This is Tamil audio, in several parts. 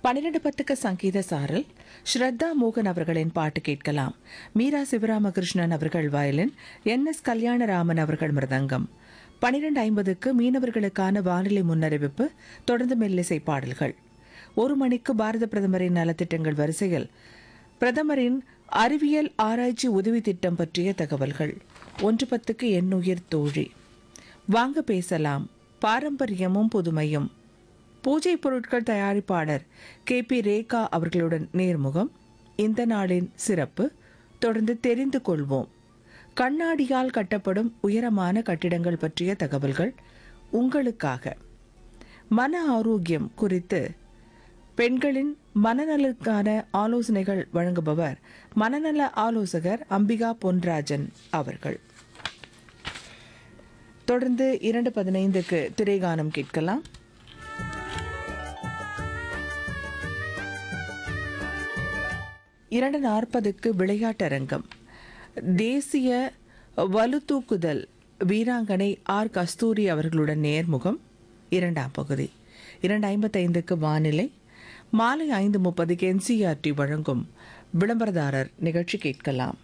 பன்னிரண்டு பத்துக்கு சங்கீத சாரல் ஸ்ரத்தா மோகன் அவர்களின் பாட்டு கேட்கலாம் மீரா சிவராமகிருஷ்ணன் அவர்கள் வயலின் என் எஸ் கல்யாணராமன் அவர்கள் மிருதங்கம் பன்னிரண்டு ஐம்பதுக்கு மீனவர்களுக்கான வானிலை முன்னறிவிப்பு தொடர்ந்து மெல்லிசை பாடல்கள் ஒரு மணிக்கு பாரத பிரதமரின் நலத்திட்டங்கள் வரிசையில் பிரதமரின் அறிவியல் ஆராய்ச்சி உதவி திட்டம் பற்றிய தகவல்கள் ஒன்று பத்துக்கு எண்ணுயிர் தோழி வாங்க பேசலாம் பாரம்பரியமும் புதுமையும் பூஜை பொருட்கள் தயாரிப்பாளர் கே பி ரேகா அவர்களுடன் நேர்முகம் இந்த நாளின் சிறப்பு தொடர்ந்து தெரிந்து கொள்வோம் கண்ணாடியால் கட்டப்படும் உயரமான கட்டிடங்கள் பற்றிய தகவல்கள் உங்களுக்காக மன ஆரோக்கியம் குறித்து பெண்களின் மனநலுக்கான ஆலோசனைகள் வழங்குபவர் மனநல ஆலோசகர் அம்பிகா பொன்ராஜன் அவர்கள் தொடர்ந்து இரண்டு பதினைந்துக்கு திரைகானம் கேட்கலாம் இரண்டு நாற்பதுக்கு விளையாட்டரங்கம் தேசிய வலுதூக்குதல் வீராங்கனை ஆர் கஸ்தூரி அவர்களுடன் நேர்முகம் இரண்டாம் பகுதி இரண்டு ஐம்பத்தைந்துக்கு வானிலை மாலை ஐந்து முப்பதுக்கு என்சிஆர்டி வழங்கும் விளம்பரதாரர் நிகழ்ச்சி கேட்கலாம்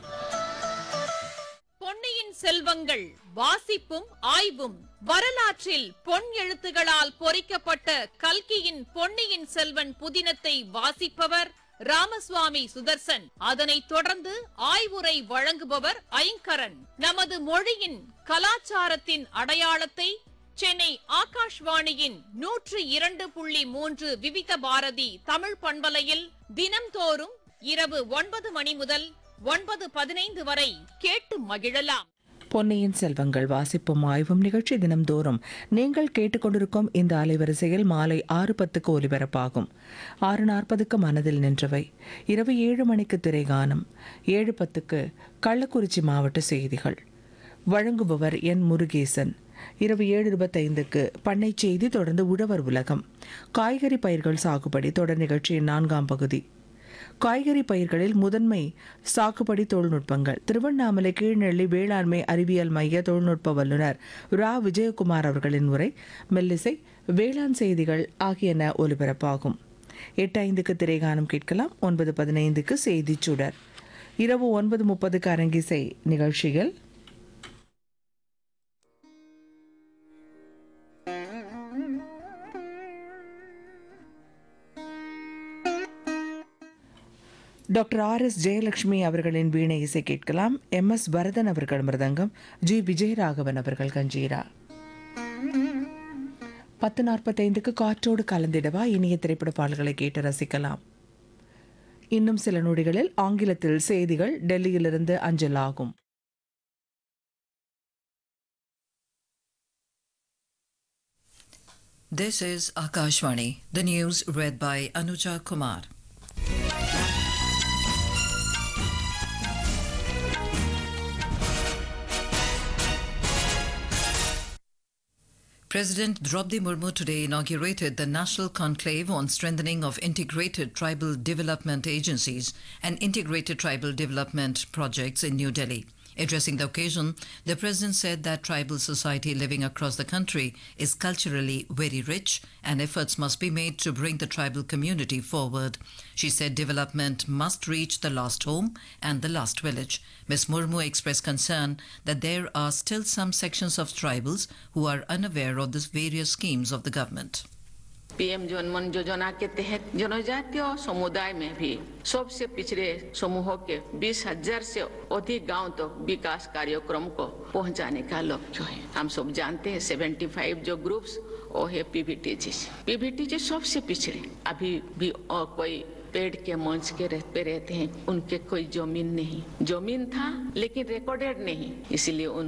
பொன்னியின் செல்வங்கள் வாசிப்பும் ஆய்வும் வரலாற்றில் பொன் எழுத்துகளால் பொறிக்கப்பட்ட கல்கியின் பொன்னியின் செல்வன் புதினத்தை வாசிப்பவர் ராமசுவாமி சுதர்சன் அதனைத் தொடர்ந்து ஆய்வுரை வழங்குபவர் ஐங்கரன் நமது மொழியின் கலாச்சாரத்தின் அடையாளத்தை சென்னை ஆகாஷ்வாணியின் நூற்று இரண்டு புள்ளி மூன்று விவித பாரதி தமிழ் பண்பலையில் தினம்தோறும் இரவு ஒன்பது மணி முதல் ஒன்பது பதினைந்து வரை கேட்டு மகிழலாம் பொன்னியின் செல்வங்கள் வாசிப்பும் ஆய்வும் நிகழ்ச்சி தினம்தோறும் நீங்கள் கேட்டுக்கொண்டிருக்கும் இந்த அலைவரிசையில் மாலை ஆறு பத்துக்கு ஒலிபரப்பாகும் ஆறு நாற்பதுக்கு மனதில் நின்றவை இரவு ஏழு மணிக்கு திரைகானம் ஏழு பத்துக்கு கள்ளக்குறிச்சி மாவட்ட செய்திகள் வழங்குபவர் என் முருகேசன் இரவு ஏழு இருபத்தைந்துக்கு பண்ணை செய்தி தொடர்ந்து உழவர் உலகம் காய்கறி பயிர்கள் சாகுபடி தொடர் நிகழ்ச்சியின் நான்காம் பகுதி காய்கறி பயிர்களில் முதன்மை சாகுபடி தொழில்நுட்பங்கள் திருவண்ணாமலை கீழ்நெல்லி வேளாண்மை அறிவியல் மைய தொழில்நுட்ப வல்லுநர் ரா விஜயகுமார் அவர்களின் உரை மெல்லிசை வேளாண் செய்திகள் ஆகியன ஒலிபரப்பாகும் எட்டு ஐந்துக்கு திரைகானம் கேட்கலாம் ஒன்பது பதினைந்துக்கு செய்திச் சுடர் இரவு ஒன்பது முப்பதுக்கு அரங்கிசை நிகழ்ச்சிகள் டாக்டர் ஆர் எஸ் ஜெயலட்சுமி அவர்களின் வீணை இசை கேட்கலாம் எம் எஸ் பரதன் அவர்கள் மிருதங்கம் ஜி விஜயராகவன் அவர்கள் கஞ்சீரா பத்து நாற்பத்தைந்துக்கு காற்றோடு கலந்திடவா இனிய திரைப்பட பாடல்களை கேட்டு ரசிக்கலாம் இன்னும் சில நொடிகளில் ஆங்கிலத்தில் செய்திகள் டெல்லியிலிருந்து அஞ்சல் ஆகும் This is Akashvani, the news read by Anuja Kumar. President Draupadi Murmu today inaugurated the National Conclave on Strengthening of Integrated Tribal Development Agencies and Integrated Tribal Development Projects in New Delhi. Addressing the occasion, the president said that tribal society living across the country is culturally very rich and efforts must be made to bring the tribal community forward. She said development must reach the last home and the last village. Ms. Murmu expressed concern that there are still some sections of tribals who are unaware of the various schemes of the government. PM Janman योजना के तहत जनजातीय समुदाय में भी सबसे पिछड़े समूहों के बीस हजार से अधिक गांव तक विकास कार्यक्रम को पहुंचाने का लक्ष्य है हम सब जानते हैं 75 जो ग्रुप्स वो है पीवीटीजी पीवीटीजी सबसे पिछड़े अभी भी और कोई पेड़ के मंच के रह, पे रहते हैं उनके कोई जमीन नहीं जमीन था लेकिन रिकॉर्डेड नहीं इसलिए उन